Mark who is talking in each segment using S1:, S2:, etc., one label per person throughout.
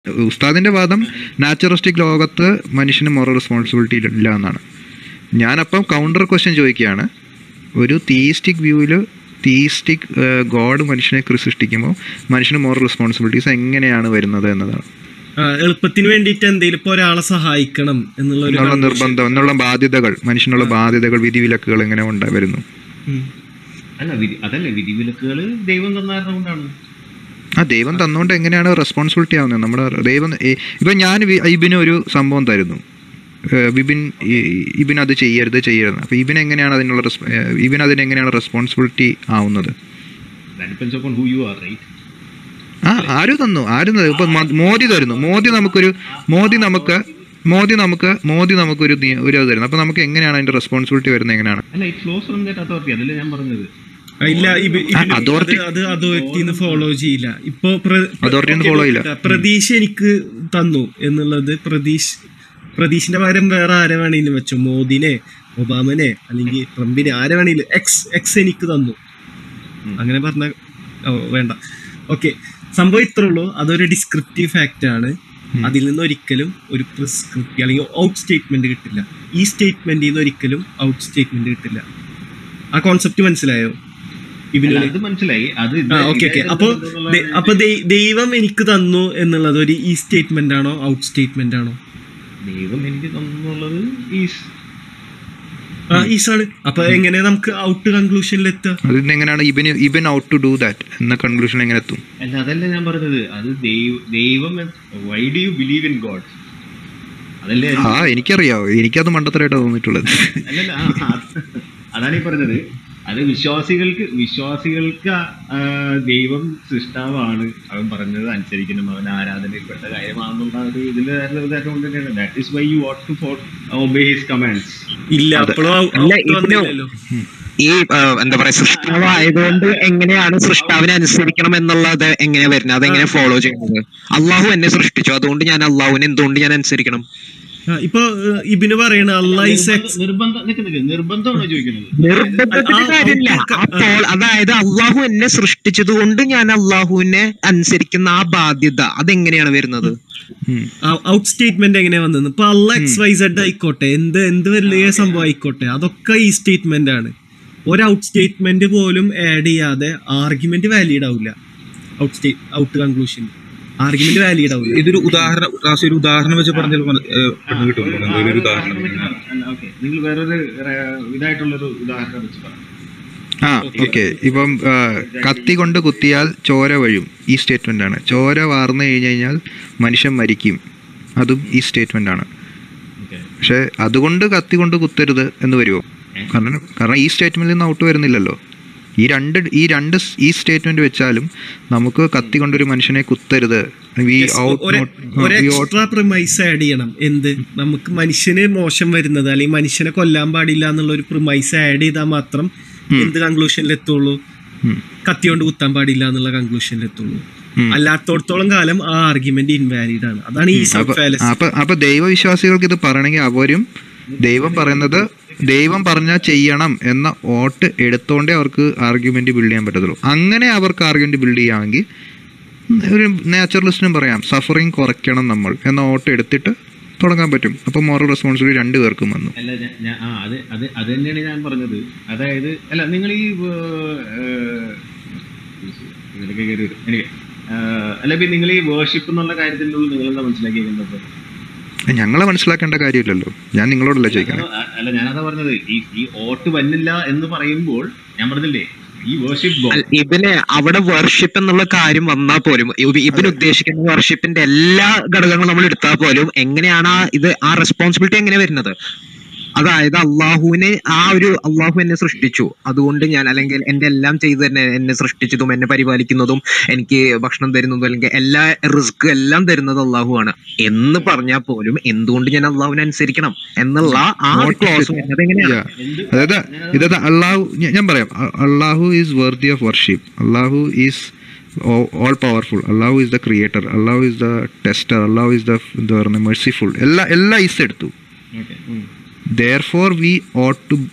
S1: ഉസ്താദിന്റെ വാദം നാച്ചുറലിസ്റ്റിക് ലോകത്ത് മനുഷ്യന് മോറൽ റെസ്പോൺസിബിലിറ്റി ഇല്ല എന്നാണ് ഞാനപ്പം കൗണ്ടർ ക്വസ്റ്റ്യൻ ചോദിക്കുകയാണ് ഒരു തീയിസ്റ്റിക് വ്യൂവിൽ തീയിസ്റ്റിക് ഗോഡ് മനുഷ്യനെ കൃ- സൃഷ്ടിക്കുമ്പോൾ മനുഷ്യന് മോറൽ റെസ്പോൺസിബിലിറ്റീസ് എങ്ങനെയാണ് വരുന്നത് എന്നതാണ്
S2: ആ, എളുപ്പത്തിന് വേണ്ടിയിട്ട് എന്തെങ്കിലും ഇപ്പൊ ഒരാളെ സഹായിക്കണം എന്നുള്ള ഒരു
S1: എന്നുള്ള നിർബന്ധം എന്നുള്ള ബാധ്യതകൾ മനുഷ്യനുള്ള ബാധ്യതകൾ വിധിവിലക്കുകൾ എങ്ങനെ ഉണ്ടാ വരുന്നു
S2: ഉം.
S3: അല്ല വിധി അതല്ലേ വിധിവിലക്കുകൾ ദൈവം തന്നാരണം കൊണ്ടാണ്
S1: ആ ദൈവം തന്നുകൊണ്ട് എങ്ങനെയാണ് റെസ്പോൺസിബിലിറ്റി ആവുന്നത് നമ്മുടെ ദൈവം ഈ- ഇപ്പം ഞാൻ വി- ഇബിന് ഒരു സംഭവം തരുന്നു ഏഹ് വിപിൻ ഈ- ഇബിൻ അത് ചെയ്യരുത് ചെയ്യരുത് അപ്പോൾ ഇബിൻ എങ്ങനെയാണ് അതിനുള്ള റെസ്പ- ഏഹ് ഇബിൻ അതിന് എങ്ങനെയാണ് റെസ്പോൺസിബിലിറ്റി ആവുന്നത്
S3: depends on who you are right
S1: ആ ആര് തന്നു ആര് തന്നു ഇപ്പൊ മ- മോദി തരുന്നു മോദി നമുക്കൊരു മോദി നമുക്ക് മോദി നമുക്ക് മോദി നമുക്കൊരു നിയ- ഒരു ഇത് തരുന്നു അപ്പൊ നമുക്ക് എങ്ങനെയാണ് അതിന്റെ റെസ്പോൺസിബിലിറ്റി വരുന്നത് എങ്ങനെയാണ്
S3: അല്ല it flows from that authority അതല്ലേ ഞാൻ പറഞ്ഞത്
S2: ആ, ഇല്ല ഇബി-
S1: ആ,
S2: ഇതില്
S1: authority-
S2: അത് അത് അതോറിറ്റിന്ന് ഫോളോ ചെയ്യില്ല ഇപ്പൊ പ്ര-
S1: Authority ന്ന് follow ചെയ്യില്ല.
S2: പ്രതീക്ഷ എനിക്ക് തന്നു എന്നുള്ളത് പ്രതീഷ് പ്രതീഷിന്റെ പകരം വേറെ ആരെ വേണമെങ്കിലും വെച്ചോ മോദിനെ ഒബാമനെ അല്ലെങ്കിൽ ട്രംപിനെ ആരെ വേണമെങ്കിലും എക്സ് എക്സ് എനിക്ക് തന്നു അങ്ങനെ പറഞ്ഞ ഓ, വേണ്ട ഓക്കെ സംഭവം ഇത്രേ ഉള്ളൂ അതൊരു ഡിസ്ക്രിപ്റ്റീവ് ഫാക്റ്റ് ആണ് അതിൽ നിന്ന് ഒരിക്കലും ഒരു പ്രിസ്ക്രിപ്റ്റീവ് അല്ലെങ്കിൽ ഔട്ട് സ്റ്റേറ്റ്മെന്റ് കിട്ടില്ല ഈ സ്റ്റേറ്റ്മെന്റിൽ നിന്ന് ഒരിക്കലും ഔട്ട് സ്റ്റേറ്റ്മെന്റ് കിട്ടില്ല ആ കോൺസെപ്റ്റ് മനസ്സിലായോ
S3: അല്ല,
S2: ഇബിനു
S3: അത് മനസ്സിലായി അത്
S2: ആ ഓക്കെ ഓക്കെ അപ്പൊ ദൈ- അപ്പൊ ദൈ- ദൈവം എനിക്ക് തന്നു എന്നുള്ളത് ഒരു ഈ സ്റ്റേറ്റ്മെന്റ് ആണോ ഔട്ട് സ്റ്റേറ്റ്മെന്റ് ആണോ
S3: ദൈവം എനിക്ക് തന്നുള്ളത് ഈസ്
S2: ആ ഈസാണ് അപ്പൊ എങ്ങനെ നമുക്ക് ഔട്ട് കൺക്ലൂഷനിൽ എത്തുക
S1: അതിന് എങ്ങനെയാണ് ഇബിന് ഇബിൻ ഔട്ട് ടു ഡു ദാറ്റ് എന്ന കൺക്ലൂഷൻ എങ്ങനെ എത്തും
S3: അല്ല അതല്ല ഞാൻ പറഞ്ഞത് അത് ദൈവ- ദൈവം why do you believe in God അതല്ലേ
S1: ആ എനിക്കറിയാം എനിക്കത് മണ്ടത്തരമായിട്ടാണ് തോന്നിയിട്ടുള്ളത്
S3: അല്ലല്ല ആ, ആ, അതാണ് ഈ പറഞ്ഞത് അത് വിശ്വാസികൾക്ക് വിശ്വാസികൾക്ക് ആ, ദൈവം സൃഷ്ടാവാണ് അവൻ പറഞ്ഞത് അനുസരിക്കണം അവൻ ആരാധനയിൽപ്പെട്ട കാര്യമാണെന്നുള്ള ഒരു ഇതില് കൊണ്ട് തന്നെയാണ് that is why you what to for obey his commands
S2: ഇല്ല അപ്പോഴും
S4: അല്ല,
S2: ഔട്ട്
S4: ഇതിന്
S2: വന്നില്ലല്ലോ
S4: ഈ ആ, എന്താ പറയാ സൃഷ്ടാവ് ആയതുകൊണ്ട് എങ്ങനെയാണ് സൃഷ്ടാവിനെ അനുസരിക്കണം എന്നുള്ളത് എങ്ങനെയാ വരുന്നത് അതെങ്ങനെ ഫോളോ ചെയ്യുന്നത് അള്ളാഹു എന്നെ സൃഷ്ടിച്ചു അതുകൊണ്ട് ഞാൻ അള്ളാഹുവിനെ എന്തുകൊണ്ട് ഞാൻ അനുസരിക്കണം
S2: ആ, ഇപ്പൊ ഏഹ്, ഇബിന് പറയണ അള്ളാഹ് സെക്സ്
S3: നിർബന്ധം നിക്ക് നിക്ക് നിർബന്ധമാണോ ചോദിക്കുന്നത്
S4: നിർബന്ധത്തിന്റെ
S2: ആ,
S4: കാര്യമില്ല
S2: ആ,
S4: അപ്പോൾ അതായത് അള്ളാഹു എന്നെ സൃഷ്ടിച്ചത് കൊണ്ട് ഞാൻ അള്ളാഹുവിനെ അനുസരിക്കുന്ന ആ ബാധ്യത അതെങ്ങനെയാണ് വരുന്നത്
S1: ഉം.
S2: ഔട്ട് സ്റ്റേറ്റ്മെന്റ് എങ്ങനെയാ വന്നത് ഇപ്പൊ അല്ല എക്സ് വൈ സെഡ് ആയിക്കോട്ടെ എന്ത് എന്ത് വലിയ സംഭവം ആയിക്കോട്ടെ അതൊക്കെ ഈ സ്റ്റേറ്റ്മെന്റ് ആണ് ഒരു ഔട്ട് സ്റ്റേറ്റ്മെന്റ് പോലും ആഡ് ചെയ്യാതെ ആർഗ്യുമെന്റ് വാലിഡ് ആവില്ല ought stay ought conclusion argument valid ആവില്ല
S5: ഇതൊരു ഉദാഹരണം റാസി ഒരു ഉദാഹരണം വെച്ച് പറഞ്ഞാൽ പെട്ടെന്ന് കിട്ടുമല്ലോ എന്തെങ്കിലും ഒരു ഉദാഹരണം
S3: ഓക്കെ നിങ്ങൾ വേറൊരു ഏർ, ഇതായിട്ടുള്ളൊരു ഉദാഹരണം വെച്ച് പറയാം
S1: ആ ഓക്കെ ഇപ്പം ആ, കത്തി കൊണ്ട് കുത്തിയാൽ ചോര വഴും ഈ സ്റ്റേറ്റ്മെന്റ് ആണ് ചോര വാർന്നു കഴിഞ്ഞു കഴിഞ്ഞാൽ മനുഷ്യൻ മരിക്കും അതും ഈ സ്റ്റേറ്റ്മെന്റ് ആണ്
S3: ഓക്കെ
S1: പക്ഷെ അതുകൊണ്ട് കത്തി കൊണ്ട് കുത്തരുത് എന്ന് വരുമോ കാരണം കാരണം ഈ സ്റ്റേറ്റ്മെന്റിൽ നിന്ന് ഔട്ട് വരുന്നില്ലല്ലോ ഈ രണ്ട് ഈ രണ്ട് സ് ഈ സ്റ്റേറ്റ്മെന്റ് വെച്ചാലും നമുക്ക് കത്തി കൊണ്ടൊരു മനുഷ്യനെ കുത്തരുത് വി ഔട്ട്
S2: ഒരു എക്സ്ട്രാ പ്രിമൈസ് ആഡ് ചെയ്യണം എന്ത് നമുക്ക് മനുഷ്യന് മോശം വരുന്നത് അല്ലെങ്കിൽ മനുഷ്യനെ കൊല്ലാൻ പാടില്ല എന്നുള്ള ഒരു പ്രിമൈസ് ആഡ് ചെയ്താൽ മാത്രം എന്ത് കൺക്ലൂഷനിൽ എത്തുള്ളൂ കത്തി കൊണ്ട് കുത്താൻ പാടില്ല എന്നുള്ള കൺക്ലൂഷനിൽ എത്തുള്ളൂ അല്ലാത്തോടത്തോളം കാലം ആ ആർഗ്യുമെന്റ് ഇൻവാലിഡ് ആണ് അതാണ് ഈ
S1: അപ്പൊ
S2: fallacy.
S1: അപ്പൊ അപ്പൊ ദൈവവിശ്വാസികൾക്ക് ഇത് പറയണമെങ്കിൽ അവരും ദൈവം പറയുന്നത് ദൈവം പറഞ്ഞാൽ ചെയ്യണം എന്ന വോട്ട് എടുത്തോണ്ടേ അവർക്ക് ആർഗ്യുമെന്റ് ബിൽഡ് ചെയ്യാൻ പറ്റത്തുള്ളൂ അങ്ങനെ അവർക്ക് ആർഗ്യുമെന്റ് ബിൽഡ് ചെയ്യാമെങ്കിൽ ഒരു നാച്ചുറലിസ്റ്റിനും പറയാം സഫറിങ് കുറയ്ക്കണം നമ്മൾ എന്ന വോട്ട് എടുത്തിട്ട് തുടങ്ങാൻ പറ്റും അപ്പൊ മോറൽ റെസ്പോൺസിബിലിറ്റി രണ്ടു പേർക്കും വന്നു
S3: അല്ല ഞാൻ- ഞാൻ ആ അത് അത് അത് തന്നെയാണ് ഞാൻ പറഞ്ഞത് അതായത് അല്ല നിങ്ങൾ ഈ ഏർ, ഇതിലൊക്കെ കയറി വരും എനിക്ക് ഏർ, അല്ല ഇപ്പൊ നിങ്ങൾ ഈ വേർഷിപ്പ് എന്നുള്ള കാര്യത്തിനുള്ളിൽ നിങ്ങൾ എന്താ മനസ്സിലാക്കിയിരിക്കുന്നത്
S1: ഞങ്ങളെ മനസ്സിലാക്കേണ്ട കാര്യമില്ലല്ലോ ഞാൻ നിങ്ങളോടല്ല ചോദിക്കുന്നത്
S3: അ- അല്ല ഞാനതാ പറഞ്ഞത് ഈ ഈ ഓട്ട് വന്നില്ല എന്ന് പറയുമ്പോൾ ഞാൻ പറഞ്ഞില്ലേ ഈ വേർഷിപ്പ്
S4: അല്ല, ഇവന് അവിടെ വർഷിപ്പ് എന്നുള്ള കാര്യം വന്നാൽ പോലും ഇവ- ഇവന് ഉദ്ദേശിക്കുന്ന വർഷിപ്പിന്റെ എല്ലാ ഘടകങ്ങളും നമ്മൾ എടുത്താൽ പോലും എങ്ങനെയാണ് ആ ഇത് ആ റെസ്പോൺസിബിലിറ്റി എങ്ങനെ വരുന്നത് അതായത് അള്ളാഹുവിനെ ആ ഒരു അള്ളാഹു എന്നെ സൃഷ്ടിച്ചു അതുകൊണ്ട് ഞാൻ അല്ലെങ്കിൽ എന്റെ എല്ലാം ചെയ്ത് തന്നെ എന്നെ സൃഷ്ടിച്ചതും എന്നെ പരിപാലിക്കുന്നതും എനിക്ക് ഭക്ഷണം തരുന്നതും അല്ലെങ്കിൽ എല്ലാ റിസ്ക് എല്ലാം തരുന്നത് അള്ളാഹു ആണ് എന്ന് പറഞ്ഞാൽ പോലും എന്തുകൊണ്ട് ഞാൻ അള്ളാഹുവിനെ അനുസരിക്കണം എന്നുള്ള ആ ഒരു ക്ലോസ് വരുന്നത് എങ്ങനെയാണ്
S1: Yeah. അതായത് ഇതായത് അള്ളാഹു ഞ- ഞാൻ പറയാം അ- അള്ളാഹു ഈസ് വർത്തി ഓഫ് വർഷിപ്പ് അള്ളാഹു ഈസ് ഓൾ പവർഫുൾ അള്ളാഹു ഈസ് ദ ക്രിയേറ്റർ അള്ളാഹു ഈസ് ദ ടെസ്റ്റർ അള്ളാഹു ഈസ് ദ എന്താ പറയുക മെഴ്സിഫുൾ എല്ലാ എല്ലാ ഈസ് എടുത്തു therefore we ought to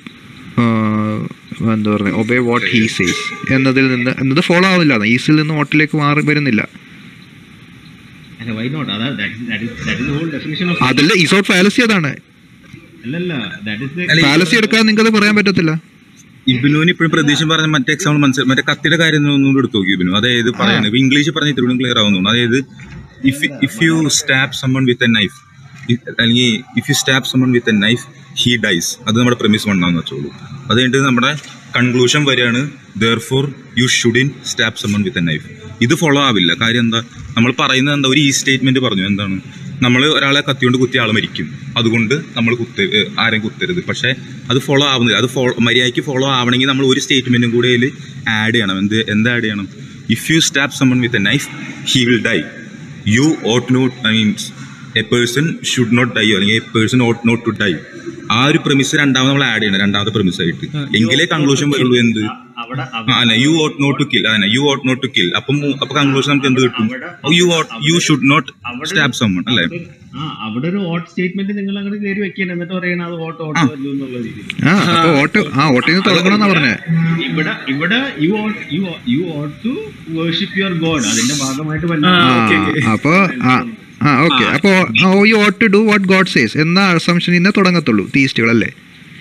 S1: എന്താ പറയുക ഒബേ വാട്ട് ഹീ സേസ് എന്നതിൽ നിന്ന് എന്നത് ഫോളോ ആവില്ല ഈസിൽ നിന്ന് ഓട്ടിലേക്ക് മാറി വരുന്നില്ല
S3: അല്ല വൈ നോട്ട് അതാ that is that is whole definition of
S1: അതല്ല ഇസോട്ട് ഫാലസി അതാണ്
S3: അല്ലല്ല ദാറ്റ് ഇസ്
S5: അല്ല, ഈ-
S1: ഫാലസി എടുക്കാതെ നിങ്ങൾക്ക് അത് പറയാൻ പറ്റത്തില്ല
S5: ഇബിനുവിന് ഇപ്പോഴും പ്രതീക്ഷ പറഞ്ഞ മറ്റേ എക്സാമ്പിൾ മനസ്സിലായി മറ്റേ കത്തിയുടെ കാര്യം ഒന്നും എടുത്തു നോക്കി ഇബിനു അതായത് പറയുന്നത് ഇപ്പൊ ഇംഗ്ലീഷ് പറഞ്ഞ ഇത്തിരി ക്ലിയർ ആവുന്നു അതായത് if if you stab someone with a knife അല്ലെങ്കിൽ if you stab someone with a knife he dies അത് നമ്മുടെ പ്രമിസ് വണ്ണാന്ന് വെച്ചോളൂ അത് കഴിഞ്ഞിട്ട് നമ്മുടെ കൺക്ലൂഷൻ വരെയാണ് therefore you shouldn't stab someone with a knife ഇത് ഫോളോ ആവില്ല കാര്യം എന്താ നമ്മൾ പറയുന്നത് എന്താ ഒരു ഈ സ്റ്റേറ്റ്മെന്റ് പറഞ്ഞു എന്താണ് നമ്മൾ ഒരാളെ കത്തിയോണ്ട് കുത്തിയ ആൾ മരിക്കും അതുകൊണ്ട് നമ്മൾ കുത്ത ഏഹ് ആരെയും കുത്തരുത് പക്ഷേ അത് ഫോളോ ആവുന്നില്ല അത് ഫോളോ മര്യാദയ്ക്ക് ഫോളോ ആവണമെങ്കിൽ നമ്മൾ ഒരു സ്റ്റേറ്റ്മെന്റും കൂടെ അതിൽ ആഡ് ചെയ്യണം എന്ത് എന്താ ആഡ് ചെയ്യണം if you stab someone with a knife he will die you ought not I means a person should not die അല്ലെങ്കിൽ a person ought not to die ആ ഒരു പ്രമിസ് രണ്ടാമത് നമ്മൾ ആഡ് ചെയ്യണം രണ്ടാമത്തെ പ്രമിസ് ആയിട്ട് എങ്കിലേ കൺക്ലൂഷൻ വരുള്ളൂ എന്ത്
S3: അവിടെ
S5: ആ അല്ല you ought not to kill അതന്നെ you ought not to kill അപ്പം മൂ- അപ്പൊ കൺക്ലൂഷൻ നമുക്ക് എന്ത് കിട്ടും you ought you should not stab someone അല്ലേ
S3: ആ അവിടെ ഒരു ഓട്ട് സ്റ്റേറ്റ്മെന്റ് നിങ്ങൾ അങ്ങോട്ട് കയറി വെക്കണം എന്നിട്ട് പറയണ അത് ഓട്ട് ഓട്ട് വല്ലു എന്നുള്ള രീതിയിൽ
S1: ആ അപ്പൊ ഓട്ട് ആ ഓട്ടിൽ നിന്ന് തുടങ്ങണമെന്നാ പറഞ്ഞേ
S3: ഇവിടെ ഇവിടെ you ought you you ought to worship your God അതിന്റെ ഭാഗമായിട്ട്
S2: ആ,
S3: വല്ല
S2: okay, okay.
S1: അപ്പൊ ആ ആ ഓക്കെ അപ്പോ you ought to do what God says എന്ന അസംഷൻ ഇന്ന് തുടങ്ങത്തുള്ളൂ തീസ്റ്റുകൾ അല്ലേ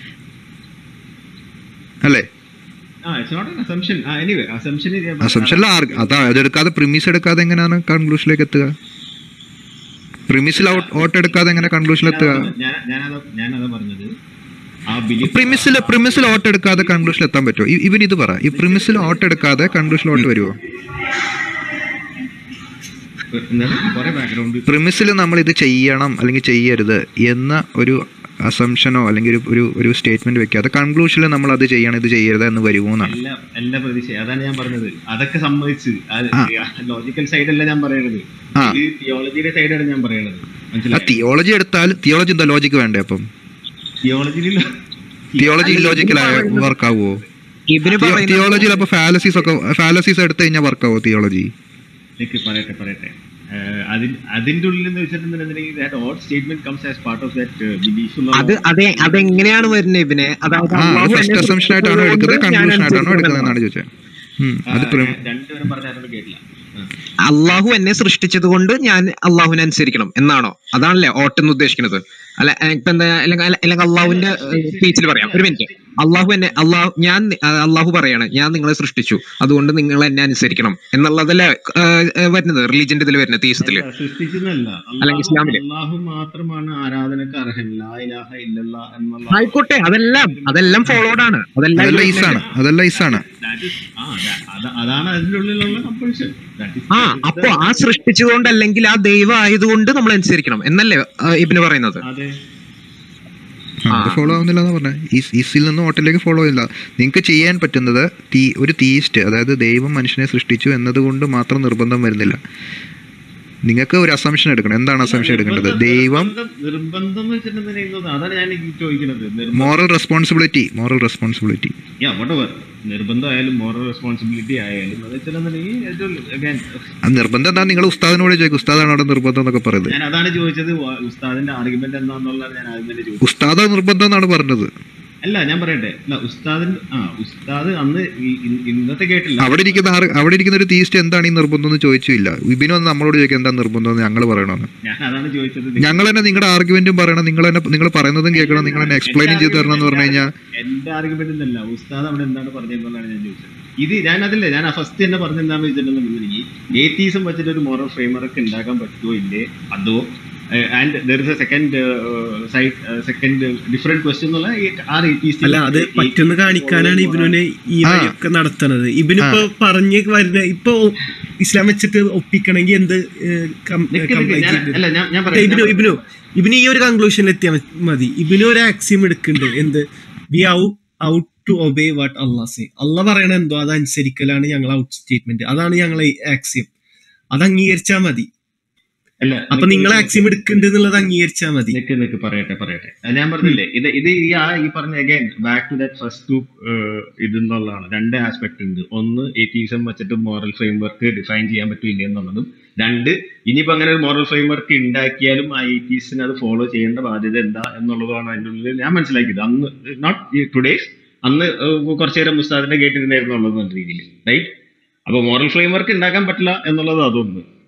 S1: അല്ലേ
S3: ആ ഇറ്റ്സ് നോട്ട് an assumption ആ എനിവേ അസംഷൻ
S1: അസംഷനിൽ അതാ അതെടുക്കാതെ പ്രിമിസ് എടുക്കാതെ എങ്ങനെയാണ് കൺക്ലൂഷനിലേക്ക് എത്തുക പ്രിമിസിൽ ഓട്ട് എടുക്കാതെ എങ്ങനെ കൺക്ലൂഷനിൽ എത്തുക
S3: ഞാൻ ഞാനതാ ഞാനതാ പറഞ്ഞത് ആ ബിലീഫ്
S1: പ്രിമിസിൽ പ്രിമിസിൽ ഓട്ട് എടുക്കാതെ കൺക്ലൂഷനിൽ എത്താൻ പറ്റുമോ ഇ- ഇവൻ ഇത് പറ ഈ പ്രിമിസിൽ ഓട്ട് എടുക്കാതെ കൺക്ലൂഷനിൽ ഓട്ട് വരുമോ
S3: എന്താണ് കുറെ ബാക്ക്ഗ്രൗണ്ട്
S1: പ്രിമിസിൽ നമ്മൾ ഇത് ചെയ്യണം അല്ലെങ്കിൽ ചെയ്യരുത് എന്ന ഒരു അസംഷനോ അല്ലെങ്കിൽ ഒരു ഒരു ഒരു സ്റ്റേറ്റ്മെന്റ് വെക്കാതെ കൺക്ലൂഷനിൽ നമ്മൾ അത് ചെയ്യണം ഇത് ചെയ്യരുത് എന്ന് വരുമോ എന്നാണ്
S3: എല്ലാ എല്ലാ പ്രതീക്ഷ അതാണ് ഞാൻ പറഞ്ഞത് അതൊക്കെ സമ്മതിച്ച് ലോജിക്കൽ സൈഡല്ല ഞാൻ പറയണത്
S1: ആ.
S3: ഇത് തിയോളജിയുടെ സൈഡാണ് ഞാൻ പറയണത്
S1: ആ
S3: മനസ്സിലായി
S1: തിയോളജി എടുത്താൽ തിയോളജി എന്താ ലോജിക്ക് വേണ്ടേ അപ്പം
S3: തിയോളജിയിൽ
S1: തിയോളജി ഇല്ലോജിക്കലായ വർക്ക് ആവുമോ
S4: ഇബിന് പറയുന്നത്
S1: തിയോളജിയിൽ അപ്പൊ ഫാലസീസ് ഒക്കെ ഫാലസീസ് എടുത്തു കഴിഞ്ഞാൽ വർക്ക് ആവോ തിയോളജി
S3: എനിക്ക് പറയട്ടെ പറയട്ടെ ഏഹ് അതിൻ അതിന്റെ ഉള്ളിൽ എന്ന് വെച്ചിട്ടുണ്ടെന്നുണ്ടെങ്കിൽ that all statement comes as part of that belief
S4: അത് അതെ അതെങ്ങനെയാണ് വരുന്നത് ഇബിനെ അതായത്
S1: ആ
S4: അള്ളാഹു
S1: ഫസ്റ്റ്
S4: എന്നെ
S1: അസംഷൻ ആയിട്ടാണോ എടുക്കുന്നത്
S4: സൃഷ്ടിച്ചതുകൊണ്ട് ഞാൻ
S1: കൺക്ലൂഷൻ ആയിട്ടാണോ എടുക്കുന്നത്
S4: അനുസരിക്കണം
S1: എന്നാണ് ചോദിച്ചത് ഉം, അത് പ്രിം-
S3: രണ്ടുപേരും പറഞ്ഞാലും കേട്ടില്ല ആ.
S4: അള്ളാഹു എന്നെ സൃഷ്ടിച്ചത് കൊണ്ട് ഞാൻ അള്ളാഹുവിനെ അനുസരിക്കണം എന്നാണോ അതാണല്ലേ ഓട്ടെന്ന് ഉദ്ദേശിക്കുന്നത് അല്ല ഏ, ഇപ്പൊ എന്താ അല്ലെങ്കിൽ അല്ലെങ്കിൽ അള്ളാഹുവിന്റെ സ്പീച്ചിൽ പറയാം ഒരു മിനിറ്റ് അള്ളാഹു എന്നെ അള്ളാഹു ഞാൻ ആ, അള്ളാഹു പറയാണ് ഞാൻ നിങ്ങളെ സൃഷ്ടിച്ചു അതുകൊണ്ട് നിങ്ങൾ എന്നെ അനുസരിക്കണം എന്നുള്ളതല്ലേ ഏ, ഏ, വരുന്നത് റിലീജിയന്റെ ഇതിൽ വരുന്നത് തീസത്തില്
S3: അല്ല, സൃഷ്ടിച്ചെന്നല്ല
S4: അല്ലെങ്കിൽ
S3: അള്ളാഹു
S4: ഇസ്ലാമില്.
S3: അള്ളാഹു മാത്രമാണ് ആരാധനക്ക് അർഹൻ ലാ ഇലാഹ ഇല്ലല്ലാ എന്നുള്ള
S4: ആയിക്കോട്ടെ അതെല്ലാം അതെല്ലാം ഫോളോഡ് ആണ് അതെല്ലാം
S1: അതല്ല
S4: ഇതിൽ
S1: ഈസാണ് അതല്ല ഈസാണ്
S3: That is- ആ, that- അത- അതാണ് അതിന്റെ ഉള്ളിലുള്ള കമ്പൾഷൻ
S4: ആ അപ്പൊ ആ സൃഷ്ടിച്ചതുകൊണ്ട് അല്ലെങ്കിൽ ആ ദൈവം ആയതുകൊണ്ട് നമ്മൾ അനുസരിക്കണം എന്നല്ലേ ആ, ഇബിന് പറയുന്നത്
S3: അതെ
S1: ആ, അത് ഫോളോ ആവുന്നില്ല എന്ന് പറഞ്ഞത് ഈസിൽ നിന്ന് ഓട്ടിലേക്ക് ഫോളോ ചെയ്യില്ല നിങ്ങൾക്ക് ചെയ്യാൻ പറ്റുന്നത് തീ ഒരു തീസ്റ്റ് അതായത് ദൈവം മനുഷ്യനെ സൃഷ്ടിച്ചു എന്നതുകൊണ്ട് മാത്രം നിർബന്ധം വരുന്നില്ല നിങ്ങൾക്ക് ഒരു അസംഷൻ എടുക്കണം എന്താണ് അസംഷൻ എടുക്കേണ്ടത്
S3: നിർബന്ധം-
S1: ദൈവം
S3: നിർബന്ധം- നിർബന്ധം എന്ന് വെച്ചിട്ടുണ്ടെങ്കിൽ അതാണ് ഞാൻ ഈ ചോദിക്കുന്നത് നിർബന്ധം
S1: moral responsibility moral responsibility
S3: yeah whatever നിർബന്ധം ആയാലും മോറൽ റെസ്പോൺസിബിലിറ്റി ആയാലും അത് വെച്ചിട്ടുണ്ടെങ്കിൽ ഏറ്റവും again,
S1: ആ നിർബന്ധം എന്താ നിങ്ങൾ ഉസ്താദിനോട് ചോദിക്കും ഉസ്താദാണ് അവിടെ നിർബന്ധം എന്നൊക്കെ പറയുന്നത്
S3: ഞാൻ അതാണ് ചോദിച്ചത് വ- ഉസ്താദിന്റെ ആർഗ്യുമെന്റ് എന്താന്നുള്ളത് ഞാൻ ആദ്യം തന്നെ ചോദിച്ചു
S1: ഉസ്താദ് നിർബന്ധം എന്നാണ് പറഞ്ഞത്
S3: അല്ല ഞാൻ പറയട്ടെ അല്ല ഉസ്താദിന്റെ ആ ഉസ്താദ് അന്ന് ഈ- ഇ- ഇന്നത്തെ കേട്ടില്ല
S1: അവിടെ ഇരിക്കുന്ന ആറ് അവിടെ ഇരിക്കുന്ന ഒരു തീസ്റ്റ് എന്താണ് ഈ നിർബന്ധം എന്ന് ചോദിച്ചില്ല വിപിനും ഒന്ന് നമ്മളോട് ചോദിക്കുക എന്താ നിർബന്ധം എന്ന് ഞങ്ങൾ പറയണമെന്ന്
S3: ഞാൻ അതാണ് ചോദിച്ചത്
S1: ഞങ്ങൾ തന്നെ നിങ്ങളുടെ ആർഗ്യുമെന്റും പറയണം നിങ്ങൾ തന്നെ നിങ്ങൾ പറയുന്നതും കേൾക്കണം നിങ്ങൾ തന്നെ എക്സ്പ്ലെയിനും ചെയ്ത് തരണം എന്ന് പറഞ്ഞു കഴിഞ്ഞാൽ
S3: എന്റെ ആർഗ്യുമെന്റ് എന്നല്ല ഉസ്താദ് അവിടെ എന്താണ് പറഞ്ഞതെന്നുള്ളതാണ് ഞാൻ ചോദിച്ചത് ഇത് ഞാൻ അതില്ലേ ഞാൻ ഫസ്റ്റ് തന്നെ പറഞ്ഞെന്താന്ന് വെച്ചിട്ടുണ്ടെന്നുണ്ടെങ്കിൽ ഏറ്റീസം വെച്ചിട്ട് ഒരു മോറൽ ഫ്രെയിംവർക്ക് ഉണ്ടാക്കാൻ പറ്റുമോ ഇല്ലേ അതോ and there is a second side second different question എന്നുള്ള ആർ ഏറ്റീസ്
S2: അല്ല അത് പറ്റുന്ന കാണിക്കാനാണ് ഇബിനുവിനെ ഈ
S1: ആ.
S2: വഴിയൊക്കെ നടത്തണത് ഇബിനിപ്പോ പറഞ്ഞ് വരുന്ന ഇപ്പൊ ഇസ്ലാം വെച്ചിട്ട് ഒപ്പിക്കണമെങ്കിൽ എന്ത് ഏഹ്, കം- complaint ഉണ്ട്?
S3: അല്ല ഞാൻ ഞാൻ
S2: ഇബിനു
S3: പറയാം
S2: ഇബിനു ഇബിന് ഈ ഒരു കൺക്ലൂഷനിൽ എത്തിയാൽ മതി ഇബിനു ഒരു ആക്സിയം എടുക്കുന്നുണ്ട് എന്ത് we ought ought to obey what Allah say അള്ള പറയണ എന്തോ അത് അനുസരിക്കലാണ് ഞങ്ങൾ ഔട്ട് സ്റ്റേറ്റ്മെന്റ് അതാണ് ഞങ്ങളെ ആക്സിയം അത് അംഗീകരിച്ചാൽ മതി
S3: അല്ല
S2: അപ്പൊ നിങ്ങൾ ആക്സിയം എടുക്കുന്നുണ്ട് എന്നുള്ളത് അംഗീകരിച്ചാൽ മതി
S3: നിക്ക് നിക്ക് പറയട്ടെ പറയട്ടെ അത് ഞാൻ പറഞ്ഞില്ലേ ഇത് ഇത് ഈ ആ ഈ പറഞ്ഞ again back to that first to ഇതെന്നുള്ളതാണ് രണ്ട് ആസ്പെക്ട് ഉണ്ട് ഒന്ന് എത്തീസം വെച്ചിട്ട് മോറൽ ഫ്രെയിംവർക്ക് ഡിഫൈൻ ചെയ്യാൻ പറ്റില്ല എന്നുള്ളതും രണ്ട് ഇനിയിപ്പോ അങ്ങനെ ഒരു മോറൽ ഫ്രെയിംവർക്ക് ഉണ്ടാക്കിയാലും ആ എത്തീസിന് അത് ഫോളോ ചെയ്യേണ്ട ബാധ്യത എന്താ എന്നുള്ളതാണ് അതിൻ്റെ ഉള്ളിൽ ഞാൻ മനസ്സിലാക്കിയത് അന്ന് നോട്ട് ടുഡേസ് അന്ന് ഏഹ്, കുറച്ചു നേരം മുസ്താദിന്റെ കേട്ടിരുന്നായിരുന്നു ഉള്ളത് എന്ന രീതിയിൽ റൈറ്റ് അപ്പൊ മോറൽ ഫ്രെയിംവർക്ക് ഉണ്ടാക്കാൻ പറ്റില്ല എന്നുള്ളത് അതൊന്ന്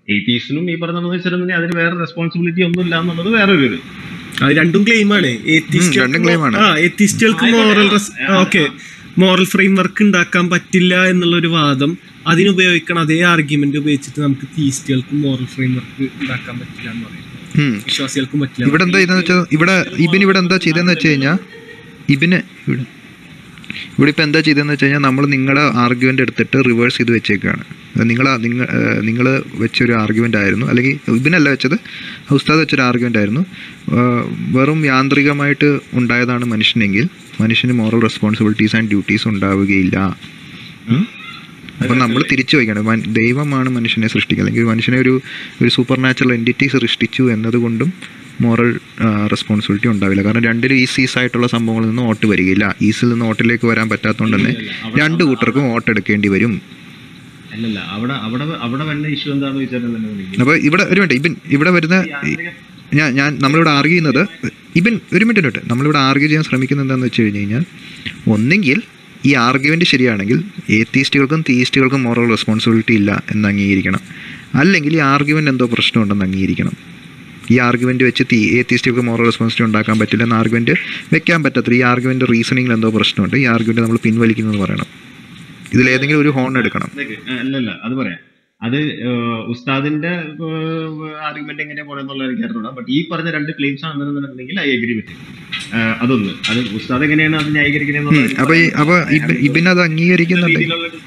S3: എയ്റ്റീസിനും ഈ പറഞ്ഞതെന്ന് വെച്ചിട്ടുണ്ടെങ്കിൽ അതിന് വേറെ റെസ്പോൺസിബിലിറ്റി ഒന്നും ഇല്ല എന്നുള്ളത് വേറെ ഒരു ഇത്
S2: അത് രണ്ടും ക്ലെയിമാണ്
S1: രണ്ടും claim ആണ്.
S2: ആ എത്തിസ്റ്റുകൾക്ക് moral okay moral framework ഉണ്ടാക്കാൻ പറ്റില്ല എന്നുള്ള ഒരു വാദം അതിനുപയോഗിക്കണ അതേ ആർഗ്യുമെന്റ് ഉപയോഗിച്ചിട്ട് നമുക്ക് തീസ്റ്റുകൾക്കും മോറൽ ഫ്രെയിം വർക്ക് ഉണ്ടാക്കാൻ പറ്റില്ല എന്ന് പറയും
S1: ഉം.
S2: വിശ്വാസികൾക്കും പറ്റില്ല
S1: ഇവിടെ എന്താ ചെയ്തെന്ന് വെച്ചാൽ ഇവിടെ ഇബിൻ ഇവിടെ എന്താ ചെയ്തതെന്ന് വെച്ച് കഴിഞ്ഞാൽ ഇബിന് ഇവിടെ ഇവിടെ ഇപ്പം എന്താ ചെയ്തതെന്ന് വെച്ച് കഴിഞ്ഞാൽ നമ്മൾ നിങ്ങളുടെ ആർഗ്യുമെൻ്റ് എടുത്തിട്ട് റിവേഴ്സ് ചെയ്ത് വെച്ചേക്കാണ് നിങ്ങൾ നിങ്ങൾ നിങ്ങൾ വെച്ചൊരു ആർഗ്യുമെൻ്റ് ആയിരുന്നു അല്ലെങ്കിൽ ഇബിനല്ല വെച്ചത് ഉസ്താദ് വെച്ചൊരു ആർഗ്യുമെൻ്റ് ആയിരുന്നു ആ, വെറും യാന്ത്രികമായിട്ട് ഉണ്ടായതാണ് മനുഷ്യനെങ്കിൽ മനുഷ്യന് മോറൽ റെസ്പോൺസിബിലിറ്റീസ് ആൻഡ് ഡ്യൂട്ടീസ് ഉണ്ടാവുകയില്ല ഉം? അപ്പം നമ്മൾ തിരിച്ചു വയ്ക്കണം മൻ- ദൈവമാണ് മനുഷ്യനെ സൃഷ്ടിക്കുക അല്ലെങ്കിൽ മനുഷ്യനെ ഒരു ഒരു സൂപ്പർ നാച്ചുറൽ എൻറ്റിറ്റി സൃഷ്ടിച്ചു എന്നതുകൊണ്ടും മോറൽ റെസ്പോൺസിബിലിറ്റി ഉണ്ടാവില്ല കാരണം രണ്ടിലും ഈസീസ് ആയിട്ടുള്ള സംഭവങ്ങളിൽ നിന്ന് വോട്ട് വരികയില്ല ഈസിൽ നിന്ന് വോട്ടിലേക്ക് വരാൻ പറ്റാത്തതുകൊണ്ട് തന്നെ രണ്ട് കൂട്ടർക്കും വോട്ട് എടുക്കേണ്ടി വരും
S3: അല്ലല്ല അവിടെ അവിടെ അവിടെ വരുന്ന ഇഷ്യൂ എന്താണെന്ന് വെച്ചിട്ടുണ്ടെങ്കിൽ
S1: അപ്പോൾ ഇവിടെ ഒരു മിനിറ്റ് ഇബിൻ ഇവിടെ വരുന്ന ഈ- ഞാൻ ഞാൻ നമ്മളിവിടെ ആർഗ്യ ചെയ്യുന്നത് ഇബിൻ ഒരു മിനിറ്റ് മിനിറ്റ് നമ്മളിവിടെ ആർഗ്യ ചെയ്യാൻ ശ്രമിക്കുന്നത് എന്താണെന്ന് വെച്ച് കഴിഞ്ഞ് കഴിഞ്ഞാൽ ഒന്നെങ്കിൽ ഈ ആർഗ്യുമെൻ്റ് ശരിയാണെങ്കിൽ ഏത്തീസ്റ്റുകൾക്കും തീയിസ്റ്റുകൾക്കും മോറൽ റെസ്പോൺസിബിലിറ്റി ഇല്ല എന്ന് അംഗീകരിക്കണം അല്ലെങ്കിൽ ഈ ആർഗ്യുമെൻ്റ് എന്തോ പ്രശ്നമുണ്ടെന്ന് അംഗീകരിക്കണം ഈ ആർഗ്യുമെൻ്റ് വെച്ച് തീ ഏത്തീസ്റ്റുകൾക്ക് മോറൽ റെസ്പോൺസിബിലിറ്റി ഉണ്ടാക്കാൻ പറ്റില്ല എന്ന ആർഗ്യുമെൻ്റ് വെക്കാൻ പറ്റത്തില്ല ഈ ആർഗ്യുമെൻ്റ് റീസണിങ്ങിൽ എന്തോ പ്രശ്നമുണ്ട് ഈ ആർഗ്യുമെൻ്റ് നമ്മൾ പിൻവലിക്കുന്നത് പറയണം ഇതിലേതെങ്കിലും ഒരു ഹോൺ എടുക്കണം
S3: ഇതൊക്കെ, ആ, അല്ലല്ല അത് പറയാം അത് ഏഹ്, ഉസ്താദിന്റെ ആർഗ്യുമെന്റ് എങ്ങനെയാ പോണെന്നുള്ള എനിക്ക് അറിഞ്ഞൂടാ ബട്ട് ഈ പറഞ്ഞ രണ്ട് ക്ലെയിംസ് ആണെന്നുണ്ടെങ്കിൽ ഐ അഗ്രി വിത്ത് അതൊന്ന് അത് ഉസ്താദ് എങ്ങനെയാണ് അത്
S1: ഉം.
S3: ന്യായീകരിക്കുന്നത്
S1: അപ്പൊ ഈ അപ്പൊ ഇബിൻ ഇബിൻ അത് അംഗീകരിക്കുന്നുണ്ട്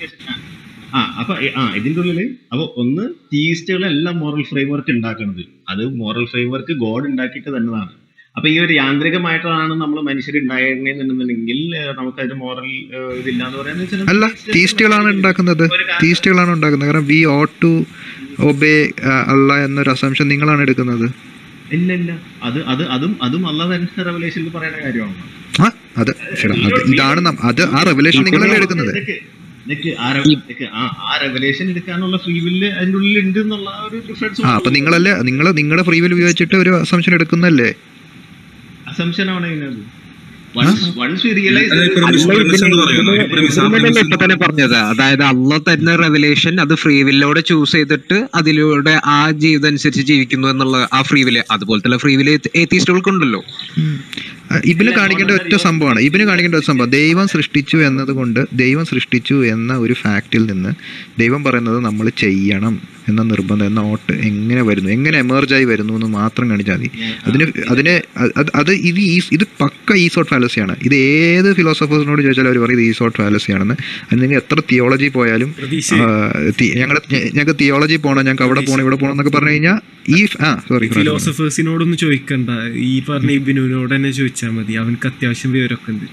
S3: ആ അപ്പൊ ഈ- ആ ഇതിന്റെ ഉള്ളില് അപ്പൊ ഒന്ന് തീയിസ്റ്റുകളെല്ലാം മോറൽ ഫ്രെയിംവർക്ക് ഉണ്ടാക്കുന്നത് അത് മോറൽ ഫ്രെയിംവർക്ക് ഗോഡ് ഉണ്ടാക്കിയിട്ട് തന്നതാണ് അപ്പൊ ഈ ഒരു യാന്ത്രികമായിട്ടാണ് നമ്മൾ മനുഷ്യർ ഉണ്ടായിരുന്നെന്നുണ്ടെങ്കിൽ നമുക്ക് അതിന് മോറൽ ഇതില്ല എന്ന് പറയാന്ന്
S1: അല്ല തീസ്റ്റുകളാണ് ഉണ്ടാക്കുന്നത് തീസ്റ്റുകളാണ് ഉണ്ടാക്കുന്നത് കാരണം വി ഓട്ട് ടു ഒബേ അല്ല എന്നൊരു അസംഷൻ നിങ്ങളാണ് എടുക്കുന്നത്
S3: ഇല്ല ഇല്ല അത് അത് അതും അതും അല്ല തന്നെ റെവലേഷനിൽ പറയുന്ന കാര്യമാണ്
S1: ആ അത് ശരി, അത് ഇതാണ് നം- അത് ആ റെവലേഷൻ നിങ്ങളല്ലേ എടുക്കുന്നത്
S3: ഇതൊക്കെ- ഇതൊക്കെ ആ re- ഇതൊക്കെ ആ ആ റെവലേഷൻ എടുക്കാനുള്ള ഫ്രീ വില്ല് അതിന്റെ ഉള്ളിൽ ഉണ്ട് എന്നുള്ള ആ ഒരു ഡിഫറൻസ്
S1: ആ അപ്പൊ നിങ്ങളല്ലേ നിങ്ങൾ നിങ്ങളുടെ ഫ്രീ വിൽ ഉപയോഗിച്ചിട്ട് ഒരു അസംഷൻ എടുക്കുന്നല്ലേ
S3: അസംഷൻ ആണ് ഇതിനകത്ത് വൺസ് വൺസ് റിയലൈസ്
S5: അതായത് premise- premise എന്ന് പറയുന്നത് ഈ premise- ആ
S4: ഇതുകൊണ്ടല്ലേ
S5: premise
S4: ഇപ്പൊ തന്നെ പറഞ്ഞത് അതായത് അള്ള തരുന്ന റെവലേഷൻ അത് ഫ്രീ വില്ലോടെ ചൂസ് ചെയ്തിട്ട് അതിലൂടെ ആ ജീവിതം അനുസരിച്ച് ജീവിക്കുന്നു എന്നുള്ള ആ ഫ്രീ വില് അതുപോലത്തെ ഫ്രീ വില് ഏത്തീസ്റ്റുകൾക്കുണ്ടല്ലോ
S1: ആ, ഇബിന് കാണിക്കേണ്ട ഒറ്റ സംഭവമാണ് ഇബിന് കാണിക്കേണ്ട ഒരു സംഭവം ദൈവം സൃഷ്ടിച്ചു എന്നതുകൊണ്ട് ദൈവം സൃഷ്ടിച്ചു എന്ന ഒരു ഫാക്റ്റിൽ നിന്ന് ദൈവം പറയുന്നത് നമ്മൾ ചെയ്യണം എന്ന നിർബന്ധം എന്ന ഓട്ട് എങ്ങനെ വരുന്നു എങ്ങനെ എമേർജായി വരുന്നു എന്ന് മാത്രം കാണിച്ചാൽ മതി അതിന് അതിന് അത് അത് ഇത് ഈ ഇത് പക്ക ഈസോട്ട് ഫാലസിയാണ് ഇത് ഏത് ഫിലോസഫേഴ്സിനോട് ചോദിച്ചാലും അവർ പറയും ഇത് ഈസോട്ട് ഫാലസിയാണെന്ന് അത് നിങ്ങൾ എത്ര തിയോളജി പോയാലും
S2: പ്രതീക്ഷ
S1: ഞങ്ങൾ ഞങ്ങൾക്ക് തിയോളജി പോകണം ഞങ്ങൾക്ക് അവിടെ പോകണം ഇവിടെ പോകണം എന്നൊക്കെ പറഞ്ഞു കഴിഞ്ഞാൽ ഈ ആ സോറി
S2: ഫിലോസഫേഴ്സിനോടൊന്നും ചോദിക്കണ്ട ഈ പറഞ്ഞ ഇബിനുവിനോട് തന്നെ ചോദിച്ചാൽ മതി അവനക്ക് അത്യാവശ്യം വിവരമൊക്കെ ഉണ്ട്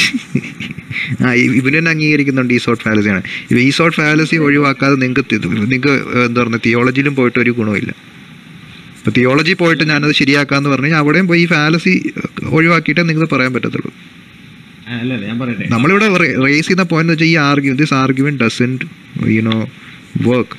S1: ആ ഇ- ഇവര് തന്നെ അംഗീകരിക്കുന്നുണ്ട് ഈ സോട്ട് ഫാലസിയാണ് ഈ സോട്ട് ഫാലസി ഒഴിവാക്കാതെ നിങ്ങൾക്ക് നിങ്ങൾക്ക് എന്താ പറയുക തിയോളജിയിലും പോയിട്ട് ഒരു ഗുണമില്ല ഇപ്പൊ തിയോളജി പോയിട്ട് ഞാനത് ശരിയാക്കാന്ന് പറഞ്ഞു കഴിഞ്ഞാൽ അവിടെയും പോയി ഈ ഫാലസി ഒഴിവാക്കിയിട്ടേ നിങ്ങൾക്ക് പറയാൻ പറ്റത്തുള്ളൂ
S3: അല്ല അല്ല ഞാൻ പറയട്ടെ
S1: നമ്മളിവിടെ റേസ് ചെയ്യുന്ന പോയിന്റ് വെച്ചാൽ ഈ argue this argument doesn't you know work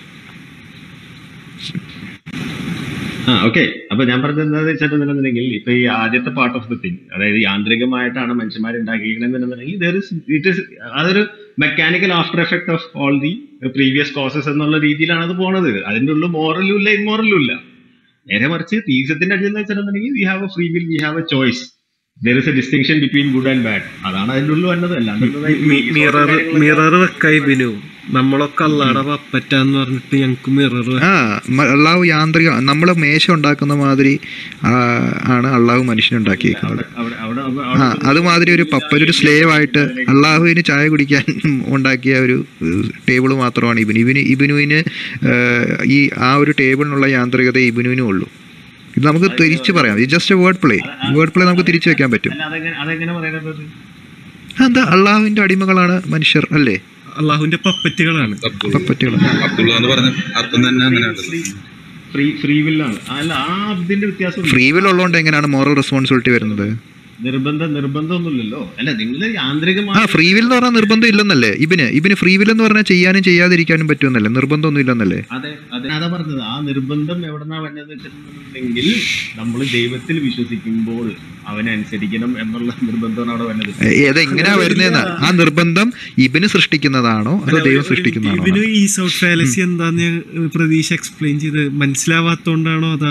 S3: ആ ഓക്കെ അപ്പൊ ഞാൻ പറഞ്ഞത് എന്താണെന്ന് വെച്ചിട്ടുണ്ടെന്നുണ്ടെങ്കിൽ ഇപ്പൊ ഈ ആദ്യത്തെ പാർട്ട് ഓഫ് ദ തിങ് അതായത് യാന്ത്രികമായിട്ടാണ് മനുഷ്യന്മാർ ഉണ്ടാക്കിയിരിക്കണമെന്നുണ്ടെങ്കിൽ there is ഇറ്റ് ഇസ് അതൊരു mechanical after effect of all the previous causes എന്നുള്ള രീതിയിലാണ് അത് പോണത് അതിന്റെ ഉള്ളിൽ മോറലും ഇല്ല ഇമ്മോറലും ഇല്ല നേരെ മറിച്ച് തീസത്തിന്റെ അടിയിൽ എന്ന് വെച്ചിട്ടുണ്ടെങ്കിൽ we have a free will we have a choice there is a distinction between good and bad അതാണ് അതിന്റെ ഉള്ളിൽ വന്നത് അല്ലാണ്ട്
S2: മിറർ മിറർ വെക്കായി ബിനു നമ്മളൊക്കെ അല്ലാടെ പപ്പറ്റാന്ന് പറഞ്ഞിട്ട് ഞങ്ങക്ക് മിറർ
S1: ആ മ- അള്ളാഹു യാന്ത്രിക നമ്മൾ മേശ ഉണ്ടാക്കുന്ന മാതിരി ആ, ആണ് അള്ളാഹു മനുഷ്യനുണ്ടാക്കിയിരിക്കുന്നത്
S3: അവിടെ അവിടെ
S1: ആ അതുമാതിരി ഒരു പപ്പൻ ഒരു സ്ലേവ് ആയിട്ട് അള്ളാഹുവിന് ചായ കുടിക്കാൻ ഉണ്ടാക്കിയ ഒരു ടേബിൾ മാത്രമാണ് ഇബിന് ഇബിന് ഇബിനുവിന് ഏഹ്, ഈ ആ ഒരു ടേബിളിനുള്ള യാന്ത്രികത ഇബിനുവിനും ഉള്ളൂ ഇത് നമുക്ക് തിരിച്ചു പറയാം ഇത് just word play word play നമുക്ക് തിരിച്ചു വെക്കാൻ പറ്റും
S3: അല്ല അതെങ്ങനെ അതെങ്ങനെ പറയുന്നത്
S1: എന്താ അള്ളാഹുവിന്റെ അടിമകളാണ് മനുഷ്യർ അല്ലേ
S2: അള്ളാഹുവിന്റെ പപ്പറ്റുകളാണ്
S1: പപ്പറ്റുകൾ
S5: അബ്ദുള്ള എന്ന് പറഞ്ഞ അർത്ഥം തന്നെ അങ്ങനെയാണല്ലോ
S3: ഫ്രീ ഫ്രീ വില്ലാണ് അല്ല ആ ഇതിന്റെ വ്യത്യാസം
S1: ഫ്രീ വിൽ ഉള്ളതുകൊണ്ട് എങ്ങനെയാണ് മോറൽ റെസ്പോൺസിബിലിറ്റി വരുന്നത്
S3: നിർബന്ധം നിർബന്ധമൊന്നുമില്ലല്ലോ അല്ല നിങ്ങൾ
S1: ആ
S3: യാന്ത്രികമായി
S1: ഫ്രീ വിൽ എന്ന് പറഞ്ഞാൽ നിർബന്ധം ഇല്ലെന്നല്ലേ ഇബിന് ഇബിന് ഫ്രീ വിൽ എന്ന് പറഞ്ഞാൽ ചെയ്യാനും ചെയ്യാതിരിക്കാനും പറ്റുമെന്നല്ലേ നിർബന്ധമൊന്നും ഇല്ലെന്നല്ലേ
S3: അതെ അതെ അതാ പറഞ്ഞത് ആ നിർബന്ധം എവിടെന്നാ വന്നത് വെച്ചിട്ടുണ്ടെങ്കിൽ നമ്മൾ ദൈവത്തിൽ വിശ്വസിക്കുമ്പോൾ അവനെ അനുസരിക്കണം എന്നുള്ള നിർബന്ധമാണ് അവിടെ വന്നത്
S1: ഏ- ഏതെങ്ങനെയാ വരുന്നതെന്ന് ആ നിർബന്ധം ഇബിന് സൃഷ്ടിക്കുന്നതാണോ അതോ ദൈവം സൃഷ്ടിക്കുന്നതാണോ
S2: ഇവന് ഈ സൗത്ത് ഫാലസി എന്താന്ന് ഞാൻ ഏഹ്, പ്രതീക്ഷ എക്സ്പ്ലെയിൻ ചെയ്ത് മനസ്സിലാവാത്തോണ്ടാണോ അതാ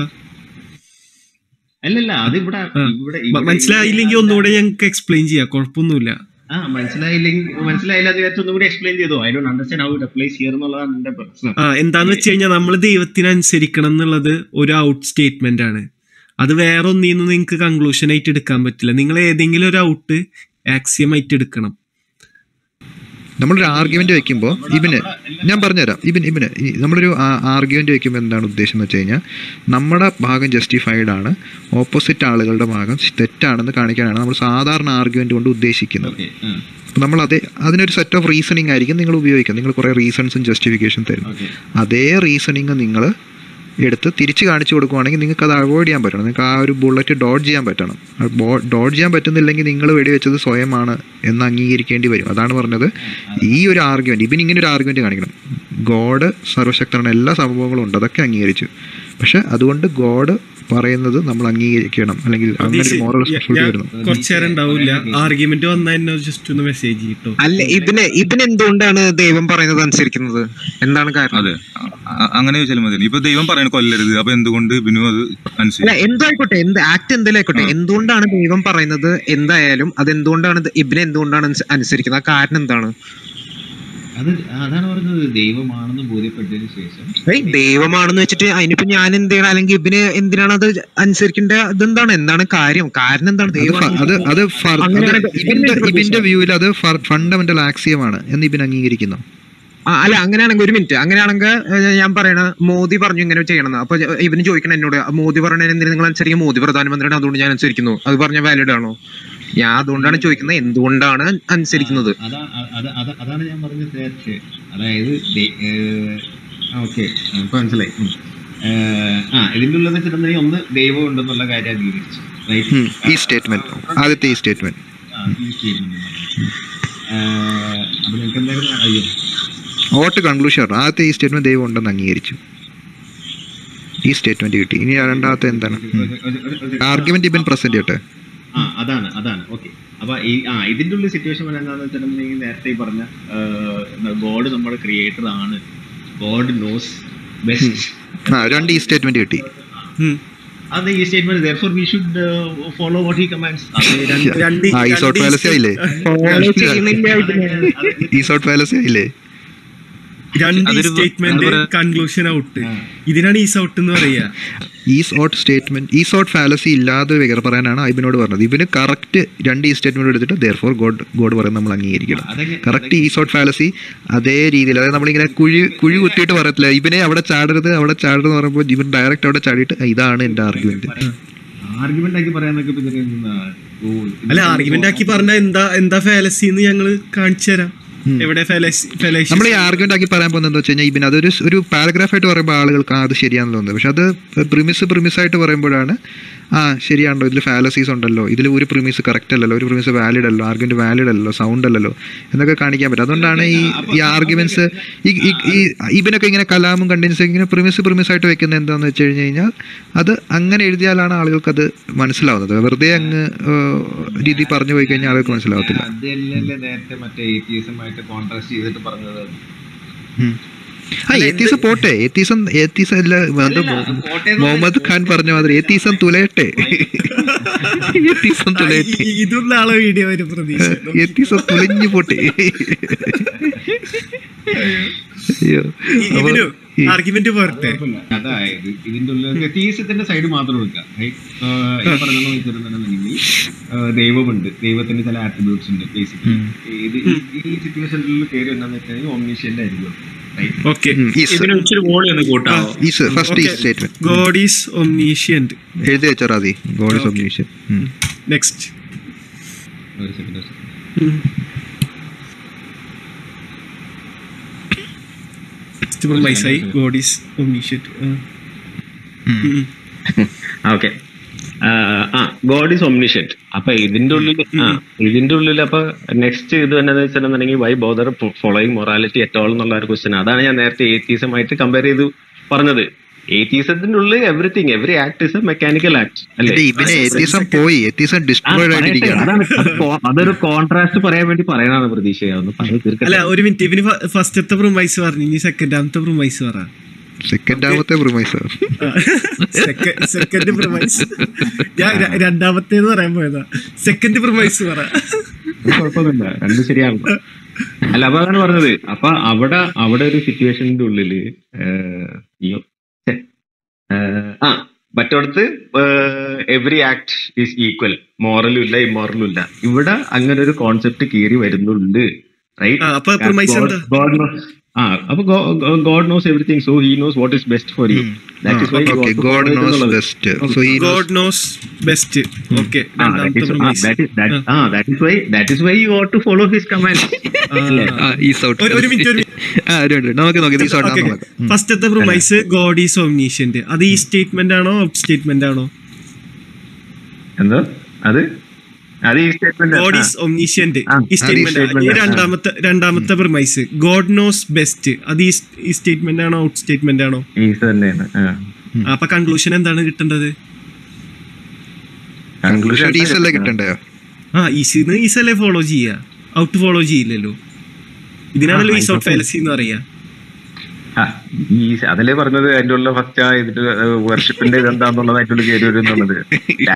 S3: അല്ലല്ല അത് ഇവിടെ
S2: ആ.
S3: ഇവിടെ
S2: മ-
S3: ഇവിടെ
S2: മനസ്സിലായില്ലെങ്കിൽ ഒന്നുകൂടെ ഞങ്ങൾക്ക് എക്സ്പ്ലെയിൻ ചെയ്യാം കുഴപ്പമൊന്നുമില്ല
S3: ആ മനസ്സിലായില്ലെങ്കിൽ മനസ്സിലായില്ല എന്ന് വിചാരിച്ച് ഒന്നും കൂടി എക്സ്പ്ലെയിൻ ചെയ്തോ I don't understand how it applies here എന്നുള്ളതാണ് എന്റെ പ്രശ്നം
S2: ആ എന്താന്ന് വെച്ച് കഴിഞ്ഞാൽ നമ്മൾ ദൈവത്തിന് അനുസരിക്കണം എന്നുള്ളത് ഒരു ഔട്ട് സ്റ്റേറ്റ്മെന്റ് ആണ് അത് വേറെ ഒന്നിൽ നിന്ന് നിങ്ങൾക്ക് കൺക്ലൂഷൻ ആയിട്ട് എടുക്കാൻ പറ്റില്ല നിങ്ങൾ ഏതെങ്കിലും ഒരു ഔട്ട് ആക്സിയം ആയിട്ട് എടുക്കണം
S1: നമ്മളൊരു ആർഗ്യുമെന്റ് വെക്കുമ്പോൾ ഇബിന് ഞാൻ പറഞ്ഞുതരാം ഇബിൻ ഇബിന് ഈ നമ്മളൊരു ആർഗ്യുമെന്റ് വെക്കുമ്പോൾ എന്താണ് ഉദ്ദേശം എന്ന് വെച്ച് കഴിഞ്ഞാൽ നമ്മുടെ ഭാഗം ജസ്റ്റിഫൈഡ് ആണ് ഓപ്പോസിറ്റ് ആളുകളുടെ ഭാഗം തെറ്റാണെന്ന് കാണിക്കാനാണ് നമ്മൾ സാധാരണ ആർഗ്യുമെന്റ് കൊണ്ട് ഉദ്ദേശിക്കുന്നത്
S3: ഓക്കെ
S1: അപ്പോൾ നമ്മൾ അതേ അതിനൊരു സെറ്റ് ഓഫ് റീസണിങ് ആയിരിക്കും നിങ്ങൾ ഉപയോഗിക്കുക നിങ്ങൾ കുറേ റീസൺസും ജസ്റ്റിഫിക്കേഷൻ തരും
S3: ഓക്കെ
S1: അതേ റീസണിങ് നിങ്ങൾ എടുത്ത് തിരിച്ച് കാണിച്ചു കൊടുക്കുവാണെങ്കിൽ നിങ്ങൾക്ക് അത് അവോയ്ഡ് ചെയ്യാൻ പറ്റണം നിങ്ങൾക്ക് ആ ഒരു ബുള്ളറ്റ് ഡോഡ് ചെയ്യാൻ പറ്റണം ഡോഡ് ചെയ്യാൻ പറ്റുന്നില്ലെങ്കിൽ നിങ്ങൾ വെടിവെച്ചത് സ്വയമാണ് എന്ന് അംഗീകരിക്കേണ്ടി വരും അതാണ് പറഞ്ഞത് ഈ ഒരു ആർഗ്യുമെന്റ് ഇവൻ ഇങ്ങനെ ഒരു ആർഗ്യുമെന്റ് കാണിക്കണം ഗോഡ് സർവശക്തനാണ് എല്ലാ സംഭവങ്ങളും ഉണ്ട് അതൊക്കെ അംഗീകരിച്ചു പക്ഷെ അതുകൊണ്ട് ഗോഡ് പറയുന്നത് നമ്മൾ അംഗീകരിക്കണം അല്ലെങ്കിൽ അങ്ങനെ ഒരു മോറൽ റെസ്പോൺസിബിലിറ്റി വരുന്നു
S2: കുറച്ചു നേരം ഉണ്ടാവില്ല ആർഗ്യുമെന്റ് വന്നാൽ എന്നെ ജസ്റ്റ് ഒന്ന് മെസ്സേജ് ചെയ്യട്ടോ
S4: അല്ല ഇതിന് ഇതിന് എന്തുകൊണ്ടാണ് ദൈവം പറയുന്നത് അനുസരിക്കുന്നത് എന്താണ് കാരണം
S5: അതെ അ- അങ്ങനെ ചോദിച്ചാലും മതി ഇപ്പൊ ദൈവം പറയണ കൊല്ലരുത് അപ്പൊ എന്തുകൊണ്ട് ഇബിനു അത്
S4: അല്ല
S5: അനുസരിച്ചു
S4: എന്തായിക്കോട്ടെ എന്ത് ആക്ട് എന്തായാലും ആയിക്കോട്ടെ എന്തുകൊണ്ടാണ് ദൈവം പറയുന്നത് എന്തായാലും അത് എന്തുകൊണ്ടാണ് ഇത് ഇബിനെ എന്തുകൊണ്ടാണ് അനുസ- അനുസരിക്കുന്നത് ആ കാരണം എന്താണ്
S3: അത് അതാണ് പറഞ്ഞത് ദൈവമാണെന്ന് ബോധ്യപ്പെട്ടതിന് ശേഷം
S4: ഏയ് ദൈവമാണെന്ന് വെച്ചിട്ട് അതിനിപ്പോ ഞാൻ എന്ത് ചെയ്യണം അല്ലെങ്കിൽ ഇബിന് എന്തിനാണ് അത് അനുസരിക്കേണ്ട ഇതെന്താണ് എന്താണ് കാര്യം കാരണം എന്താണ്
S1: അത്
S4: ദൈവം
S1: ഫ- അത് അത് ഫർ- അത്
S4: അങ്ങനെയാണെങ്കിൽ
S1: ഇബിന്റെ
S4: ഇബിന്റെ
S1: ഇബിന്റെ വ്യൂവിൽ അത് ഫണ്ടമെന്റൽ ആക്സിയമാണ് എന്ന് ഇബിൻ അംഗീകരിക്കുന്നു
S4: ആ, അല്ല അങ്ങനെയാണെങ്കിൽ ഒരു മിനിറ്റ് അങ്ങനെയാണെങ്കിൽ ഏഹ്, ഞാൻ പറയണ മോദി പറഞ്ഞു ഇങ്ങനെ ചെയ്യണമെന്ന് അപ്പൊ ഇവന് ചോദിക്കണം എന്നോട് മോദി പറഞ്ഞ എന്തിനാ നിങ്ങൾ അനുസരിക്കും മോദി പ്രധാനമന്ത്രിയാണ് അതുകൊണ്ട് ഞാൻ അനുസരിക്കുന്നു അത് പറഞ്ഞ വാലിഡ് ആണോ ഞാൻ അതുകൊണ്ടാണ് ചോദിക്കുന്നത് എന്തുകൊണ്ടാണ് അനുസരിക്കുന്നത്
S3: അതാ അ- അത് അത് അതാണ് ഞാൻ പറഞ്ഞത് നേരത്തെ അതായത് ഓക്കെ ഇപ്പൊ മനസ്സിലായി ഉം. ഏഹ്, ആ ഇതിൻ്റെ ഉള്ളത് വെച്ചിട്ടുണ്ടെങ്കിൽ ഒന്ന് ദൈവം ഉണ്ടെന്നുള്ള കാര്യം അംഗീകരിച്ചു റൈറ്റ്
S1: ഉം. ഈ സ്റ്റേറ്റ്മെന്റ് ആദ്യത്തെ ഈ സ്റ്റേറ്റ്മെന്റ്
S3: ആ ഈ സ്റ്റേറ്റ്മെന്റ് അപ്പൊ നിങ്ങൾക്ക് എന്തായിരുന്നു അയ്യോ
S1: ഓട്ട് കൺക്ലൂഷൻ പറഞ്ഞു ആദ്യത്തെ ഈ സ്റ്റേറ്റ്മെന്റ് ദൈവം ഉണ്ടെന്ന് അംഗീകരിച്ചു ഈ സ്റ്റേറ്റ്മെന്റ് കിട്ടി ഇനി രണ്ടാമത്തെ എന്താണ്
S3: ഒരു- ഒരു- ഒരു- ഒരു-
S1: ആർഗ്യുമെന്റ് ഇബൻ പ്രസന്റ് ചെയ്യട്ടെ
S3: ആ അതാണ് അതാണ് ഓക്കെ അപ്പൊ ഈ ആ ഇതിന്റെ ഉള്ളിൽ സിറ്റുവേഷൻ എന്താണെന്ന് വെച്ചിട്ടുണ്ടെങ്കിൽ നേരത്തെ ഈ പറഞ്ഞ ഗോഡ് നമ്മുടെ ക്രിയേറ്റർ ആണ് ഗോഡ് നോസ് ബെസ്റ്റ്
S1: ആ രണ്ട് ഈ സ്റ്റേറ്റ്മെന്റ് കിട്ടി
S3: അത് ഈ statement therefore we should uh, follow what he commands അത് രണ്ട്
S2: രണ്ട്
S1: ആ ഈ സോട്ട് ഫാലസി ആയില്ലേ
S4: Follow ചെയ്യുന്നില്ല ഇതിനെ.
S1: ഈ സോട്ട് ഫാലസി ആയില്ലേ
S2: രണ്ട്
S5: അതൊരു-
S2: സ്റ്റേറ്റ്മെന്റ്
S5: അതൊരു-
S2: കൺക്ലൂഷൻ ഔട്ട് ഇതിനാണ് ഈ ഔട്ട് എന്ന് പറയാ
S1: ഈ സോട്ട് സ്റ്റേറ്റ്മെന്റ് ഈ സോട്ട് ഫാലസി ഇല്ലാതെ വേറെ പറയാനാണ് ഐബിനോട് പറഞ്ഞത് ഇവന് കറക്റ്റ് രണ്ട് ഈ സ്റ്റേറ്റ്മെന്റ് എടുത്തിട്ട് ദർ ഫോർ ഗോഡ് ഗോഡ് പറയുന്നത് നമ്മൾ അംഗീകരിക്കണം
S3: അതെങ്ങനെ-
S1: കറക്റ്റ് ഈ സോട്ട് ഫാലസി അതേ രീതിയിൽ അതായത് നമ്മളിങ്ങനെ കുഴി കുഴി കുത്തിയിട്ട് പറയത്തില്ല ഇവനെ അവിടെ ചാടരുത് അവിടെ ചാടരുത് എന്ന് പറയുമ്പോൾ ഇവൻ ഡയറക്റ്റ് അവിടെ ചാടിയിട്ട് ഇതാണ് എന്റെ ആർഗ്യുമെന്റ്
S3: ആർഗ്യുമെന്റ് ആക്കി പറയാന്നൊക്കെ ഇപ്പൊ ഇതിന് എന്താ? ഓ, ഇത്
S2: അല്ല ആർഗ്യുമെന്റ് ആക്കി പറഞ്ഞ എന്താ എന്താ ഫാലസി എന്ന് ഞങ്ങള് കാണിച്ചു തരാം എവിടെ ഫാലസി ഫാലസി
S1: നമ്മൾ ഈ ആർഗ്യുമെന്റ് ആക്കി പറയാൻ പോകുന്നത് എന്താ വെച്ച് കഴിഞ്ഞാൽ ഇവൻ അതൊരു ഒരു പാരഗ്രാഫ് ആയിട്ട് പറയുമ്പോൾ ആളുകൾക്ക് ആ, അത് ശരിയാണെന്ന് തോന്നുന്നത് പക്ഷെ അത് പ്രിമിസ് പ്രിമിസ് ആയിട്ട് പറയുമ്പോഴാണ് ആ ശരിയാണല്ലോ ഇതിൽ ഫാലസീസ് ഉണ്ടല്ലോ ഇതിൽ ഒരു പ്രിമിസ് കറക്റ്റ് അല്ലല്ലോ ഒരു പ്രിമിസ് വാലിഡ് അല്ലോ ആർഗ്യുമെന്റ് വാലിഡ് അല്ലല്ലോ സൗണ്ട് അല്ലല്ലോ എന്നൊക്കെ കാണിക്കാൻ പറ്റും അതുകൊണ്ടാണ് ഈ ഈ ആർഗ്യുമെന്റ്സ് ഈ ഈ- ഈ ഇവനൊക്കെ ഇങ്ങനെ കലാമും കണ്ടിന്യൂസ് ഇങ്ങനെ പ്രിമിസ് പ്രിമിസ് ആയിട്ട് വെക്കുന്നത് എന്താണെന്ന് വെച്ച് കഴിഞ്ഞ് കഴിഞ്ഞാൽ അത് അങ്ങനെ എഴുതിയാലാണ് ആളുകൾക്ക് അത് മനസ്സിലാവുന്നത് വെറുതെ അങ്ങ് ഏഹ്, രീതി പറഞ്ഞു പോയി കഴിഞ്ഞാൽ ആളുകൾക്ക് മനസ്സിലാവത്തില്ല
S3: അതല്ലല്ലേ നേരത്തെ മറ്റേ ഏറ്റിയസുമായിട്ട് കോൺട്രാസ്റ്റ് ചെയ്തിട്ട് പറഞ്ഞത്
S1: ഉം. ആ ഏത്തീസം പോട്ടെ ഏത്തീസം ഏത്തീസം അല്ല അത് മൊ- മുഹമ്മദ് ഖാൻ പറഞ്ഞ മാതിരി ഏത്തീസം തുലയട്ടെ ഏത്തീസം തുലയട്ടെ
S2: ഇതും നാളെ വീഡിയോ വരും പ്രതീക്ഷ
S1: ഏത്തീസം തുലഞ്ഞു പോട്ടെ അയ്യോ അപ്പൊ
S2: ഇതിനു
S1: ഈ-
S2: ആർഗ്യുമെന്റ് പോരട്ടെ
S3: അതായത് ഇതിന്റെ ഉള്ളിൽ തീസത്തിന്റെ സൈഡ് മാത്രം എടുക്കുക Right? ആഹ് ഈ പറഞ്ഞതെന്ന് വെച്ചിട്ടുണ്ടെന്നുണ്ടെങ്കിൽ ആഹ് ദൈവമുണ്ട് ദൈവത്തിന്റെ ചില ആട്രിബ്യൂട്ട്സ് ഉണ്ട് ബേസിക്കലി ഇത് ഈ- ഈ സിറ്റുവേഷനിൽ പേര് എന്താണെന്ന് വെച്ചാൽ ഓംനീഷ്യന്റെ ആയിരിക്കും റൈറ്റ്
S2: ഓക്കെ
S1: ഉം, ഈസ്
S6: ഇതിന് ഇച്ചിരി വോളി ഒന്ന് കൂട്ടാവോ
S1: ഈസ് ഫസ്റ്റ് ഈ സ്റ്റേറ്റ്മെന്റ്
S2: ഗോഡ് ഈസ് ഒംനീഷ്യന്റ്
S1: എഴുതി വെച്ചാ rather God is omniscient
S2: next
S3: ഒരു സെക്കൻഡ്
S2: മനസ്സിലായി ഗോഡ് ഈസ് ഒംനീഷ്യന്റ്
S6: ഓക്കെ
S3: ആ ഗോഡ് ഈസ് ഒംനിഷന്റ് അപ്പൊ ഇതിന്റെ ഉള്ളിൽ ആ ഇതിന്റെ ഉള്ളിൽ അപ്പൊ നെക്സ്റ്റ് ഇത് തന്നെ വെച്ചിട്ടുണ്ടെങ്കിൽ why bother following morality at all എന്നുള്ള ഒരു ക്വസ്റ്റ്യൻ അതാണ് ഞാൻ നേരത്തെ ഏത്തീസമായിട്ട് കമ്പയർ ചെയ്ത് പറഞ്ഞത് ഏത്തീസത്തിന്റെ ഉള്ളിൽ everything every act is a mechanical act അല്ലേ
S1: ഇത് ഇവന് എത്തീസം പോയി എത്തീസം
S3: ആ,
S1: ഡിസ്ട്രോയിഡ്
S3: പറയട്ടെ.
S1: ആയിട്ടിരിക്കുകയാണ്
S3: അതാണ് അത് കോ- അതൊരു കോൺട്രാസ്റ്റ് പറയാൻ വേണ്ടി പറയണതാണ് പ്രതീക്ഷ ഒന്ന് പറഞ്ഞു
S2: അല്ല
S3: തീർക്കട്ടെ
S2: ഒരു മിനിറ്റ് ഇവന് ഫസ്റ്റത്തെ പ്രൊമൈസ് പറഞ്ഞു ഇനി സെക്കൻഡാമത്തെ പ്രൊമൈസ് പറ
S1: സെക്കൻഡാമത്തെ പ്രൊമൈസ്
S2: സെക്കൻഡ് പ്രൊമൈസ് ഞാൻ ര- രണ്ടാമത്തേന്ന് പറയാൻ പോയതാ സെക്കൻഡ് പ്രൊമൈസ് പറ
S3: അത് കുഴപ്പമൊന്നുമില്ല രണ്ടും ശരിയാണല്ലോ അല്ല അപ്പൊ അതാണ് പറഞ്ഞത് അപ്പൊ അവിടെ അവിടെ ഒരു സിറ്റുവേഷന്റെ ഉള്ളില് ഏഹ്, അയ്യോ ഛെ, ഏഹ്, ആ മറ്റോടത്ത് എവറി ആക്ട് ഈസ് ഈക്വൽ മോറലും ഇല്ല ഇമ്മോറലും ഇല്ല ഇവിടെ അങ്ങനെ ഒരു കോൺസെപ്റ്റ് കീറി വരുന്നുണ്ട്
S2: ആ, അപ്പൊ promise എന്താ?
S3: ആ അപ്പൊ God knows everything so he knows what is best for you that is why
S1: okay God knows best so ഈ
S2: God knows best okay
S3: Ah, that
S2: രണ്ടാമത്തെ
S3: is, ah,
S2: promise
S3: that is that ah, that is why that is why you ought to follow his commands.
S1: Is ought
S2: ഒരു- ഒരു minute ഒരു
S1: ആ ഒരു minute നമുക്ക് നോക്കി is out നോക്കാം
S2: ഫസ്റ്റത്തെ പ്രൊമൈസ് ഗോഡ് ഈസ് ഓംനീഷ്യന്റ് അത് ഈ സ്റ്റേറ്റ്മെന്റ് ആണോ ഔട്ട് സ്റ്റേറ്റ്മെന്റ് ആണോ
S3: എന്തോ അത് അത് ഈ സ്റ്റേറ്റ്മെന്റ്
S2: ഗോഡ് ഈസ് ഒംനീഷ്യന്റ്
S3: ആ,
S2: ഈ
S3: അത് ഈ
S2: സ്റ്റേറ്റ്മെന്റ്
S3: statement
S2: ഈ
S3: ആണ്.
S2: രണ്ടാമത്തെ രണ്ടാമത്തെ പ്രൊമൈസ് ഗോഡ് നോസ് ബെസ്റ്റ് അത് ഈ ഈ സ്റ്റേറ്റ്മെന്റ് ആണോ ഔട്ട് സ്റ്റേറ്റ്മെന്റ് ആണോ
S3: ഈസ് തന്നെയാണ്
S2: ആ, അപ്പൊ കൺക്ലൂഷൻ എന്താണ് കിട്ടേണ്ടത്
S1: കൺക്ലൂഷൻ ഈസ് അല്ലേ കിട്ടണ്ടയോ
S2: ആ ഈസിന്ന് ഈസല്ലേ ഫോളോ ചെയ്യുക ഔട്ട് ഫോളോ ചെയ്യില്ലല്ലോ ഇതിനാണല്ലോ
S3: ആ,
S2: ഈസ് ഔട്ട്
S3: ആയിക്കോട്ടെ.
S2: ഫാലസി എന്ന് പറയാ
S3: ഈ അതല്ലേ പറഞ്ഞത് അതിന്റെ ഉള്ള ഫസ്റ്റ് ഇതിന്റെ വർഷിപ്പിന്റെ ഇതെന്താന്നുള്ളത് അതിന്റെ ഉള്ളിൽ കയറി വരും എന്നുള്ളത്